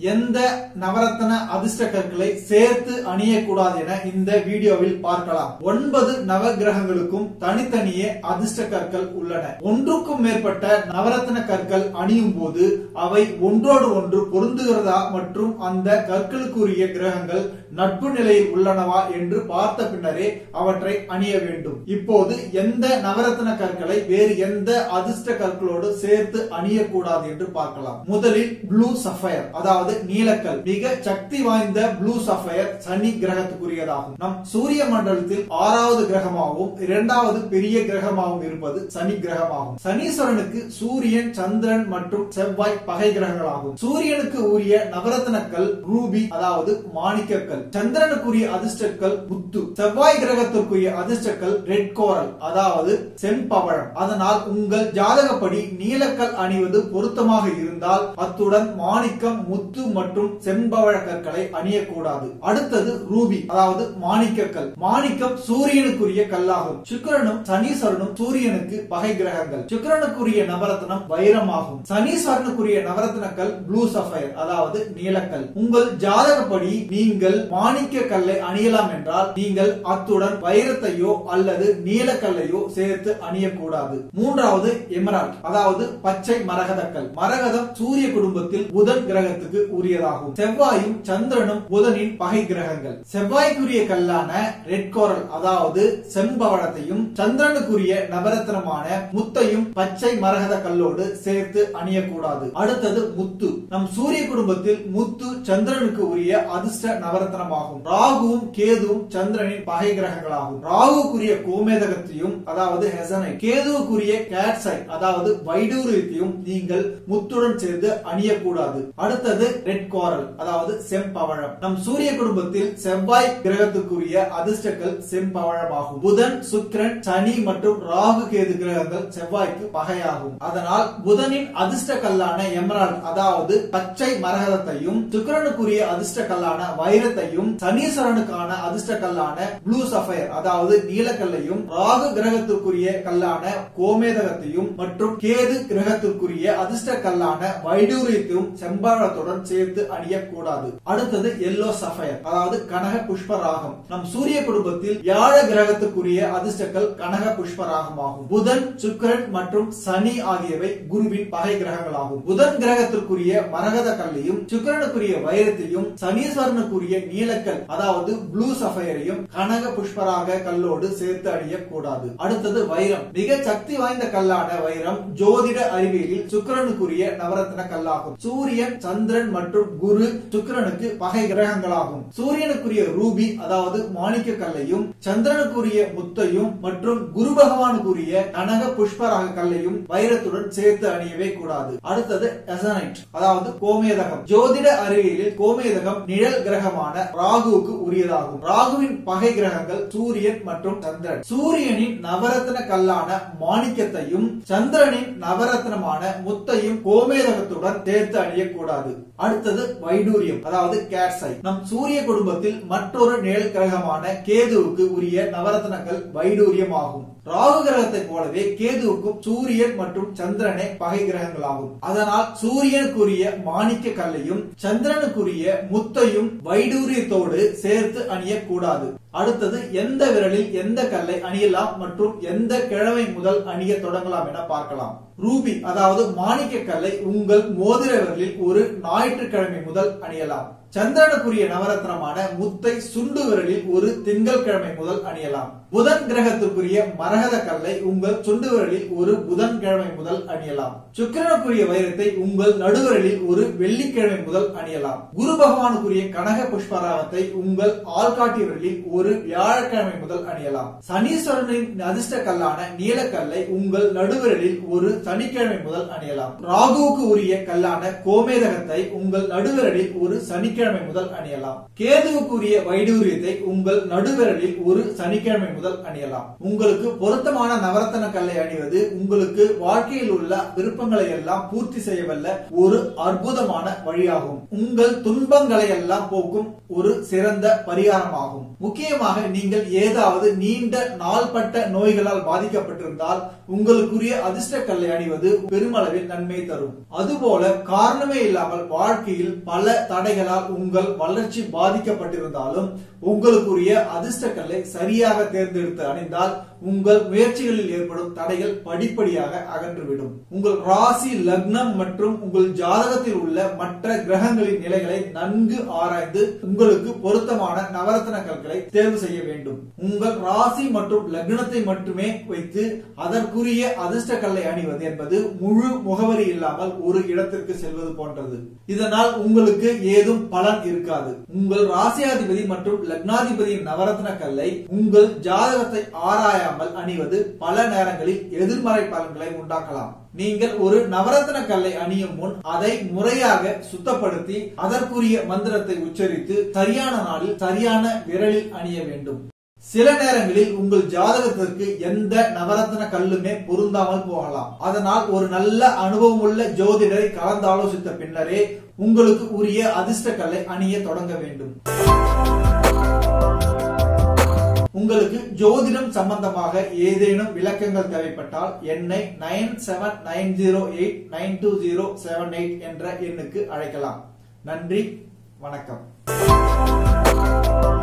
எந்த நவரத்ன அதிர்ஷ்ட கற்களை சேர்த்து அணியக்கூடாது என இந்த வீடியோவில் பார்க்கலாம் ஒன்பது நவகிரகங்களுக்கும் தனித்தனியே அதிர்ஷ்ட கற்கள் உள்ளன ஒன்றுக்கும் மேற்பட்ட நவரத்ன கற்கள் அணியும் போது அவை ஒன்றோடு ஒன்று பொருந்துகிறதா மற்றும் அந்த கற்களுக்குரிய கிரகங்கள் நட்பு நிலையில் உள்ளனவா என்று பார்த்த பின்னரே அவற்றை அணிய வேண்டும் இப்போது எந்த நவரத்ன கற்களை வேறு எந்த அதிர்ஷ்ட கற்களோடு சேர்த்து அணியக்கூடாது என்று பார்க்கலாம் முதலில் ப்ளூ சஃபயர் அதாவது நீலக்கல் மிக சக்தி வாய்ந்த ப்ளூ சஃபயர் சனி கிரகத்துக்குரியதாகும் நம் சூரிய மண்டலத்தில் ஆறாவது கிரகமாகவும் இரண்டாவது பெரிய கிரகமாகவும் இருப்பது சனி கிரகமாகும் சனீஸ்வரனுக்கு சூரியன் சந்திரன் மற்றும் செவ்வாய் பகை கிரகங்களாகும் சூரியனுக்கு உரிய நவரத்னக்கல் ரூபி அதாவது மாணிக்கக்கல் சந்திரனுக்குரிய அதிர்ஷ்டக்கல் முத்து செவ்வாய் கிரகத்திற்குரிய அதிர்ஷ்டக்கல் ரெட் கோரல் அதாவது செம்பவழம் அதனால் உங்கள் ஜாதகப்படி நீலக்கல் அணிவது பொருத்தமாக இருந்தால் அத்துடன் மாணிக்கம் முத்து மற்றும் செம்பவழ கற்களை அணியக்கூடாது அடுத்தது ரூபி அதாவது மாணிக்கக்கல் மாணிக்கம் சூரியனுக்குரிய கல்லாகும் சுக்கிரனும் சனீஸ்வரனும் சூரியனுக்கு பகை கிரகங்கள் சுக்கிரனுக்குரிய நவரத்னம் வைரமாகும் சனீஸ்வரனுக்குரிய நவரத்னக்கல் ப்ளூ சஃபயர் அதாவது நீலக்கல் உங்கள் ஜாதகப்படி நீங்கள் மாணிக்க கல்லை அணியலாம் என்றால் நீங்கள் அத்துடன் வைரத்தையோ அல்லது நீலக்கல்லையோ சேர்த்து அணியக்கூடாது மூன்றாவது எமரால்ட் அதாவது பச்சை மரகதக்கல் மரகதம் சூரிய குடும்பத்தில் புதன் கிரகத்துக்கு உரியதாகும் செவ்வாயும் சந்திரனும் புதனின் பகை கிரகங்கள் செவ்வாய்க்குரிய கல்லான ரெட் கோரல் அதாவது செம்பவளத்தையும் சந்திரனுக்குரிய நவரத்னமான முத்தையும் பச்சை மரகத கல்லோடு சேர்த்து அணியக்கூடாது அடுத்தது முத்து நம் சூரிய குடும்பத்தில் முத்து சந்திரனுக்கு உரிய அதிர்ஷ்ட நவரத்னமாகும் ராகுவும் கேதுவும் சந்திரனின் பகை கிரகங்களாகும் ராகுக்குரிய கோமேதகத்தையும் அதாவது ஹெசனை கேதுவுக்குரிய கேட்சை அதாவது வைடூரியத்தையும் நீங்கள் முத்துடன் சேர்ந்து அணியக்கூடாது அடுத்தது ரெட் கோரல் அதாவது செம்பவழம் நம் சூரிய குடும்பத்தில் செவ்வாய் கிரகத்துக்குரிய அதிர்ஷ்டங்கள் செம்பவழமாகும் புதன் சுக்கிரன் சனி மற்றும் ராகு கேது கிரகங்கள் செவ்வாய்க்கு பகையாகும் அதனால் புதனின் அதிர்ஷ்ட கல்லான எமரால்ட் அதாவது பச்சை மரகதத்தையும் சுக்கிரனுக்குரிய அதிர்ஷ்ட கல்லான வைரத்தையும் சனீஸ்வரனுக்கான அதிர்ஷ்ட கல்லான ப்ளூ சஃபயர் அதாவது நீலக்கல்லையும் ராகு கிரகத்திற்குரிய கல்லான கோமேதகத்தையும் மற்றும் கேது கிரகத்திற்குரிய அதிர்ஷ்ட கல்லான வைடூரியத்தையும் செம்பழத்துடன் சேர்த்து அணியக்கூடாது அடுத்தது எல்லோ சஃபயர் அதாவது கனக புஷ்பராகம் நம் சூரிய குடும்பத்தில் வியாழ கிரகத்துக்குரிய அதிர்ஷ்டக்கல் கனக புஷ்பராகமாகும் புதன் சுக்கிரன் மற்றும் சனி ஆகியவை குருவின் பகை கிரகங்களாகும் புதன் கிரகத்திற்குரிய மரகத கல்லையும் சுக்கிரனுக்குரிய வைரத்தையும் சனீஸ்வரனுக்குரிய நீலக்கல் அதாவது ப்ளூ சஃபயரையும் கனக புஷ்பராக கல்லோடு சேர்த்து அணியக்கூடாது அடுத்தது வைரம் மிக சக்தி வாய்ந்த கல்லான வைரம் ஜோதிட அறிவியலில் சுக்கிரனுக்குரிய நவரத்ன கல்லாகும் சூரியன் சந்திரன் மற்றும் குரு சுக்கிரனுக்கு பகை கிரகங்களாகும் சூரியனுக்குரிய ரூபி அதாவது மாணிக்க கல்லையும் சந்திரனுக்குரிய முத்தையும் மற்றும் குரு பகவானுக்குரிய கனக புஷ்பராக கல்லையும் வைரத்துடன் சேர்த்து அணியவே கூடாது அடுத்தது எசனைட் அதாவது கோமேதகம் ஜோதிட அறிவியலில் கோமேதகம் நிழல் கிரகமான ராகுவுக்கு உரியதாகும் ராகுவின் பகை கிரகங்கள் சூரியன் மற்றும் சந்திரன் சூரியனின் நவரத்ன கல்லான மாணிக்கத்தையும் சந்திரனின் நவரத்னமான முத்தையும் கோமேதகத்துடன் சேர்த்து அணியக்கூடாது அடுத்தது வைடூரியம் அதாவது கேட்சை நம் சூரிய குடும்பத்தில் மற்றொரு நிழல் கிரகமான கேதுவுக்கு உரிய நவரத்னங்கள் வைடூரியம் ஆகும் ராகு கிரகத்தை போலவே கேதுவுக்கும் சூரியன் மற்றும் சந்திரனே பகை கிரகங்களாகும் அதனால் சூரியனுக்குரிய மாணிக்க கல்லையும் சந்திரனுக்குரிய முத்தையும் வைடூரியத்தோடு சேர்த்து அணியக்கூடாது அடுத்தது எந்த விரலில் எந்த கல்லை அணியலாம் மற்றும் எந்த கிழமை முதல் அணிய தொடங்கலாம் என பார்க்கலாம் ரூபி அதாவது மாணிக்க கல்லை உங்கள் மோதிர விரலில் ஒரு ஞாயிற்றுக்கிழமை முதல் அணியலாம் சந்திரனுக்குரிய நவரத்னமான முத்தை சுண்டு விரலில் ஒரு திங்கட்கிழமை முதல் அணியலாம் புதன் கிரகத்திற்குரிய மரகத கல்லை உங்கள் சுண்டு விரலில் ஒரு புதன்கிழமை முதல் அணியலாம் சுக்கிரனுக்குரிய வைரத்தை உங்கள் நடுவிரலில் ஒரு வெள்ளிக்கிழமை முதல் அணியலாம் குரு பகவானுக்குரிய கனக புஷ்பராகத்தை உங்கள் ஆள்காட்டி விரலில் ஒரு வியாழக்கிழமை முதல் அணியலாம் சனீஸ்வரனின் அதிர்ஷ்ட கல்லான நீலக்கல்லை உங்கள் நடுவிரலில் ஒரு சனிக்கிழமை முதல் அணியலாம் ராகுவுக்கு உரிய கல்லான கோமேதகத்தை உங்கள் நடுவிரலில் ஒரு சனிக்கிழமை சனிக்கிழமை முதல் அணியலாம் கேதுவுக்குரிய வைடூரியத்தை உங்கள் நடுவிரலில் ஒரு சனிக்கிழமை முதல் அணியலாம் உங்களுக்கு பொருத்தமான நவரத்தன கல்லை அணிவது உங்களுக்கு வாழ்க்கையில் உள்ள விருப்பங்களை எல்லாம் பூர்த்தி செய்யவல்ல ஒரு அற்புதமான வழியாகும் உங்கள் துன்பங்களை எல்லாம் போக்கும் ஒரு சிறந்த பரிகாரமாகும் முக்கியமாக நீங்கள் ஏதாவது நீண்ட நாள்பட்ட நோய்களால் பாதிக்கப்பட்டிருந்தால் உங்களுக்குரிய அதிர்ஷ்ட கல்லை அணிவது பெருமளவில் நன்மை தரும் அதுபோல காரணமே இல்லாமல் வாழ்க்கையில் பல தடைகளால் உங்கள் வளர்ச்சி பாதிக்கப்பட்டிருந்தாலும் உங்களுக்குரிய அதிர்ஷ்ட கல்லை சரியாக தேர்ந்தெடுத்து அணிந்தால் உங்கள் முயற்சிகளில் ஏற்படும் தடைகள் படிப்படியாக அகன்றுவிடும் உங்கள் ராசி லக்னம் மற்றும் உங்கள் ஜாதகத்தில் உள்ள மற்ற கிரகங்களின் நிலைகளை நன்கு ஆராய்ந்து உங்களுக்கு பொருத்தமான நவரத்ன கற்களை தேர்வு செய்ய வேண்டும் உங்கள் ராசி மற்றும் லக்னத்தை மட்டுமே வைத்து அதற்குரிய அதிர்ஷ்ட கல்லை அணிவது என்பது முழு முகவரி இல்லாமல் ஒரு இடத்திற்கு செல்வது போன்றது இதனால் உங்களுக்கு ஏதும் பலன் இருக்காது உங்கள் ராசியாதிபதி மற்றும் லக்னாதிபதியின் நவரத்ன கல்லை உங்கள் ஜாதகத்தை ஆராயாமல் அணிவது பல நேரங்களில் எதிர்மறை பலன்களை உண்டாக்கலாம் நீங்கள் ஒரு நவரத்ன கல்லை அணியும் முன் அதை முறையாக சுத்தப்படுத்தி அதற்குரிய மந்திரத்தை உச்சரித்து சரியான நாளில் சரியான விரலில் அணிய வேண்டும் சில நேரங்களில் உங்கள் ஜாதகத்திற்கு எந்த நவரத்ன கல்லுமே பொருந்தாமல் போகலாம் அதனால் ஒரு நல்ல அனுபவமுள்ள ஜோதிடரை கலந்து ஆலோசித்த பின்னரே உங்களுக்கு உரிய அதிர்ஷ்ட கல்லை அணிய தொடங்க வேண்டும் உங்களுக்கு ஜோதிடம் சம்பந்தமாக ஏதேனும் விளக்கங்கள் தேவைப்பட்டால் என்னை nine seven nine zero eight nine two zero seven eight என்ற எண்ணுக்கு அழைக்கலாம் நன்றி வணக்கம்